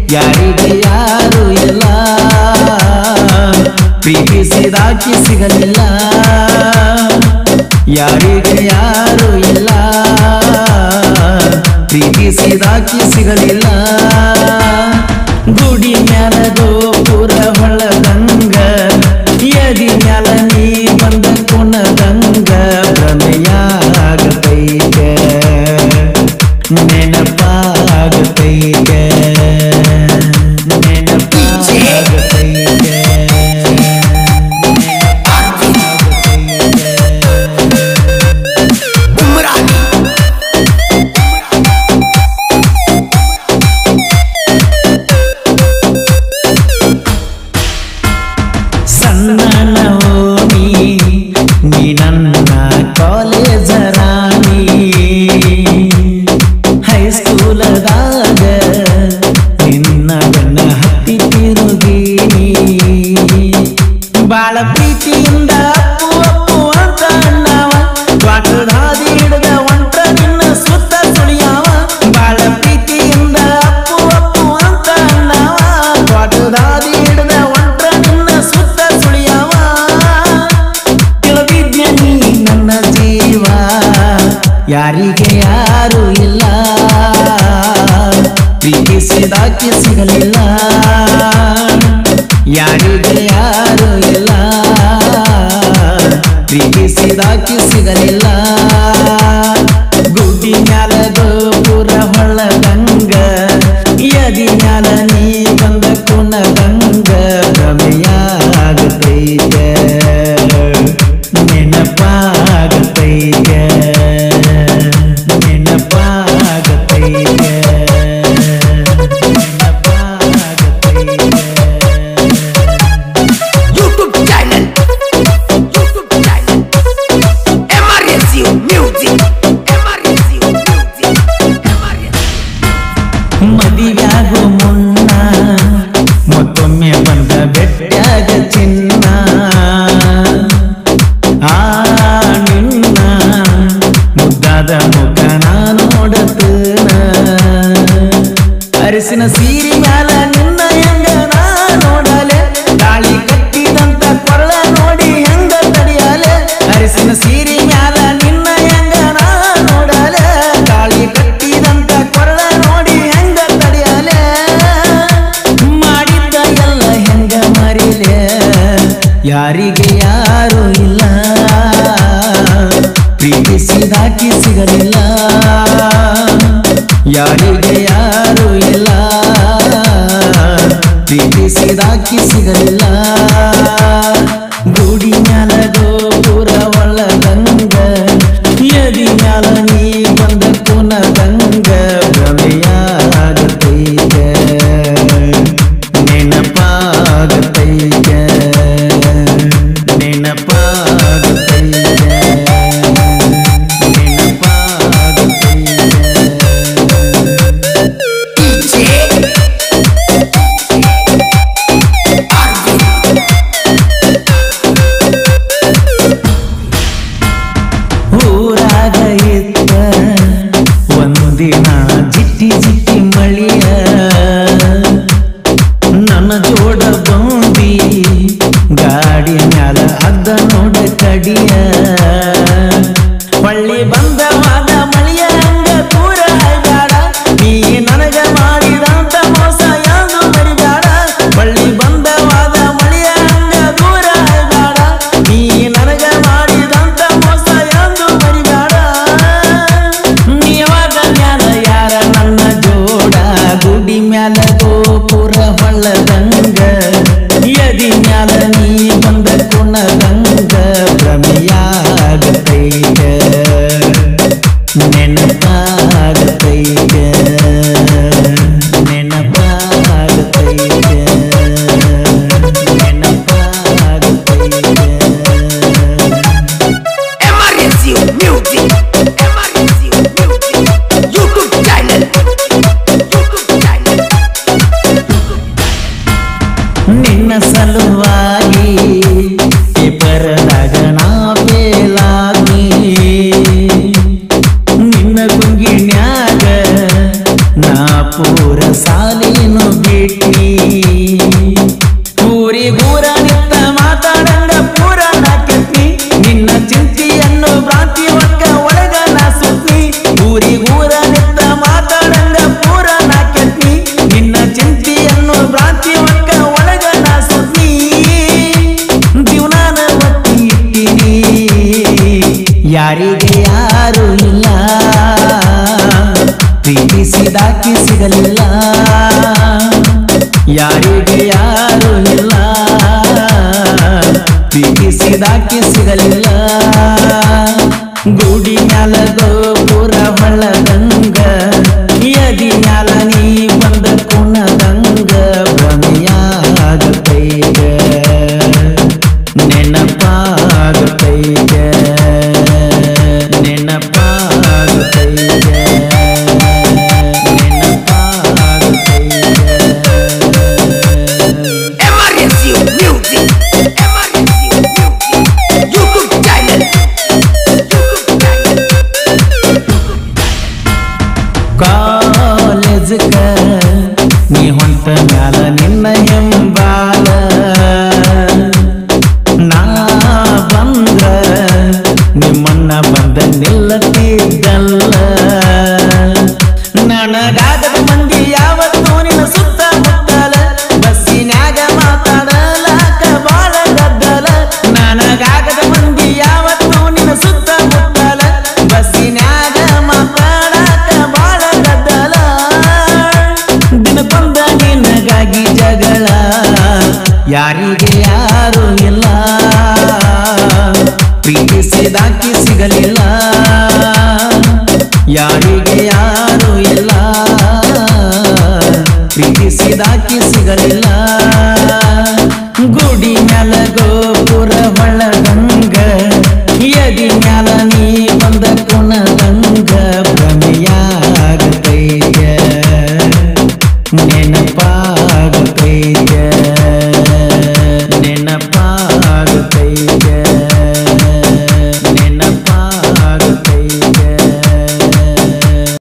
ಯಾರಿಗೆ ಯಾರು ಇಲ್ಲ ಪ್ರೀತಿಸಿದಾಕಿ ಸಿಗಲಿಲ್ಲ ಯಾರಿಗೆ ಯಾರು ಇಲ್ಲ ಪ್ರೀತಿಸಿದಾಕಿ ಸಿಗಲಿಲ್ಲ ಗುಡಿ ಮ್ಯಾಲ ಗೋಪುರ ಹೊಳದಂಗ ಎದಿ ಮ್ಯಾಲ ನೀ ಬಂದ ಕುಣದಂಗ ಭ್ರಮೆಯಾಗತೈತೆ ನೆನಪಾಗತೈತೆ ನೆನಪಾಗತೈತೆ ಉಮ್ರಾನಿ ಸಣ್ಣ ಓಣಿ ನೀ ನನ್ನ ಕಾಲೇಜ ರಾಣಿ ಹೈಸ್ಕೂಲದಾಗ ನಿನ್ನ ಬೆನ್ನ ಹತ್ತಿ ತಿರುಗೀನಿ ಬಾಳ ಪ್ರೀತಿಯಿಂದ ಅಪ್ಪು ಅಪ್ಪು ಅಂತ ಅಣ್ಣವ ತ್ವಾಟದ ಹಾದಿ ಹಿಡ್ದ ಒಂಟ್ರ ನಿನ್ನ ಸುತ್ತ ಸುಳಿಯಾವ ಬಾಳ ಪ್ರೀತಿಯಿಂದ ಅಪ್ಪು ಅಪ್ಪು ಅಂತ ಅಣ್ಣವ ತ್ವಾಟದ ಹಾದಿ ಹಿಡ್ದ ಒಂಟ್ರ ನಿನ್ನ ಸುತ್ತ ಸುಳಿಯಾವ ತಿಳಿದಿದ್ಯ ನೀ ನನ್ನ ಜೀವ ಯಾರಿಗೆ ಯಾರು ಇಲ್ಲ ಪ್ರೀತಿಸಿದಾಕಿ ಸಿಗಲಿಲ್ಲ ಯಾರಿಗೆ ಯಾರು ಇಲ್ಲ ಪ್ರೀತಿಸಿದಾಕಿ ಸಿಗಲಿಲ್ಲ ಗುಡ್ಡಿ ಮ್ಯಾಲ ಗೋಪುರ ಹೊಳ್ಳದಂಗ ಎದಿ ಮ್ಯಾಲ ನೀ ಬಂದ ಕುಣದಂಗ ಭ್ರಮೆಯಾಗತೈತೆ ನೆನಪಾಗತೈತೆ ನೆನಪಾಗತೈತೆ ನೆನಪಾಗತೈತೆ YouTube channel YouTube channel emergency music emergency music emergency ಮದಿವ್ಯಾಗೋ ಮುನ್ನ ಮತ್ತೊಮ್ಮೆ ಬಂದ ಬೆಟ್ಟಾಗ ಚಿನ್ನ ಆ ನಿನ್ನ ಮುದ್ದಾದ ಮುಖ ನೋಡತನ ಅರಿಸಿನ ಸೀರಿ ಮ್ಯಾಲ ನಿನ್ನ ಹೆಂಗ ನಾ ನೋಡಲೆ ತಾಳಿ ಕಟ್ಟಿದಂತ ಕೊರಳ ನೋಡಿ ಹೆಂಗ ತಡಿಯಲೆ ಅರಿಸಿನ ಸೀರಿ ಮ್ಯಾಲ ನಿನ್ನ ಹೆಂಗ ನಾ ನೋಡಲೆ ತಾಳಿ ಕಟ್ಟಿದಂತ ಕೊರಳ ನೋಡಿ ಹೆಂಗ ತಡಿಯಲೆ ಮಾಡಿದ್ದ ಎಲ್ಲ ಹೆಂಗ ಮರಿಲೆ ಯಾರಿಗೆ ಯಾರು ಇಲ್ಲ ಪ್ರೀತಿಸಿದಾಕಿ ಸಿಗಲಿಲ್ಲ ಯಾರಿಗೆ ಯಾರು ಇಲ್ಲ ಪ್ರೀತಿಸಿದಾಕಿ ಸಿಗಲಿಲ್ಲ ಗುಡಿ ಮ್ಯಾಲ ಗೋಪುರ ಒಳದಂಗ ಎದಿ ಮ್ಯಾಲ ನೀ ಬಂದ ಕುನದಂಗ ಭ್ರಮೆಯಾಗತೈತೆ ನೆನಪಾಗತೈತೆ ನೆನಪಾಗತೈತೆ ನೆನಪಾಗತೈತೆ ಡಿಜೆ ಊರಾಗ ಇತ್ತ ಒಂದಿನ ಜಿಟ್ಟಿ ಜಿಟ್ಟಿ ಮಳಿಯ ನನ್ನ ಜೋಡ ಬಂದಿ ಗಾಡಿ ಮ್ಯಾಲ ಅದ್ದ ನೋಡ ಕಡಿಯ ಹೊಳ್ಳಿ ಬಂದವಾದ ಮಳಿಯ ಹಂಗ ದೂರ ಬೇಡ ನೀ ನನಗ ಮಾಡಿದಂತ ಮೋಸ ಯಾವುದು ಮರಿಬೇಡ ಹೊಳ್ಳಿ ಬಂದವಾದ ಮಳಿಯ ಹಂಗ ದೂರ ಬೇಡ ನೀ ನನಗ ಮಾಡಿದಂತ ಮೋಸ ಎಂದು ಮರಿಬೇಡ ನೀವಾಗ ಮ್ಯಾಲ ಯಾರ ನನ್ನ ಜೋಡ ಗುಡಿ ಮ್ಯಾಲ ಗೋಪುರ ಹೊಳ್ಳದಂಗ ಎದಿ ಮ್ಯಾಲ ನೀ ಬಂದ ಕುಣದಂಗ ಭ್ರಮೆಯಾಗತೈತೆ ನೆನಪಾಗತೈತೆ ನೆನಪಾಗತೈತೆ ನೆನಪಾಗತೈತೆ emergency music emergency music YouTube channel YouTube channel ನಿನ್ನ ಸಲುವಾಗಿ ಪೇಪರ್ದಾಗ ನಾ ಬೇಲಾಗಿ ನಿನ್ನ ಗುಂಗಿನ್ಯಾಗ ನಾ ಪೂರ ಸಾಲೇನು ಬಿಟ್ನಿ ಊರಿಗೂರ ನಿತ್ತ ಮಾತಾಡಂಗ ಪೂರ ನಾಕೆತ್ನಿ ನಿನ್ನ ಚಿಂತೆಯನ್ನು ಭ್ರಾಂತಿ ಒಕ್ಕ ಒಳಗ ನಾ ಸುತ್ನಿ ಊರಿಗೂರ ನಿತ್ತ ಮಾತಾಡಂಗ ಪೂರ ನಾಕೆತ್ನಿ ನಿನ್ನ ಚಿಂತೆಯನ್ನು ಭ್ರಾಂತಿ ಒಕ್ಕ ಒಳಗ ನಾ ಸುತ್ನಿ ಜೀವನಾನ ಒತ್ತಿ ಇಟ್ಟಿನಿ ಯಾರಿಗೆ ಯಾರು ಇಲ್ಲ ಪ್ರೀತಿಸಿದಾಕಿ ಸಿಗಲಿಲ್ಲ ಯಾರಿಗೆ ಯಾರು ಇಲ್ಲ ಪ್ರೀತಿಸಿದಾಕಿ ಸಿಗಲಿಲ್ಲ ಗುಡಿ ಮ್ಯಾಲ ಗೋಪುರ ಹೊಳ್ಳದಂಗ ಯದಿ ಮ್ಯಾಲ ನೀ ಬಂದ ಕುಣದಂಗ ಭ್ರಮೆಯಾಗತೈಗ ನೆನಪಾಗತೈಗ ನೆನಪಾಗತೈಗ ನೆನಪಾಗತೈಗ MRSU Music. MRSU Music. YouTube channel. YouTube channel. ಕಾಲೇಜ್ಕ ನೀ ಹೊಂಟ ಮ್ಯಾಲ ನಿನ್ನ ಎಂಬಾಲ ನಾ ಬಂದ್ರ ನಿಮ್ಮನ್ನ ಬಂದ ನಿಲ್ಲತಿದ್ದಲ್ಲ ನನಗಾಗದ ಮಂದಿ ಯಾವತ್ತೂ ನಿನ್ನ ಸುತ್ತ ಮುತ್ತಲ ಬಸ್ಸಿನ್ಯಾಗ ಮಾತಾಡಲಾಕ ಬಾಳ ಗದ್ದಲ ನನಗಾಗದ ಮಂದಿ ಯಾವತ್ತೂ ನಿನ್ನ ಸುತ್ತ ಮುತ್ತಲ ಬಸ್ಸಿನ್ಯಾಗ ಮಾತಾಡಾಕ ಬಾಳ ಗದ್ದಲ ದಿನಕ್ಕೊಂದ ನಿನಗಾಗಿ ಜಗಳ ಯಾರಿಗೆ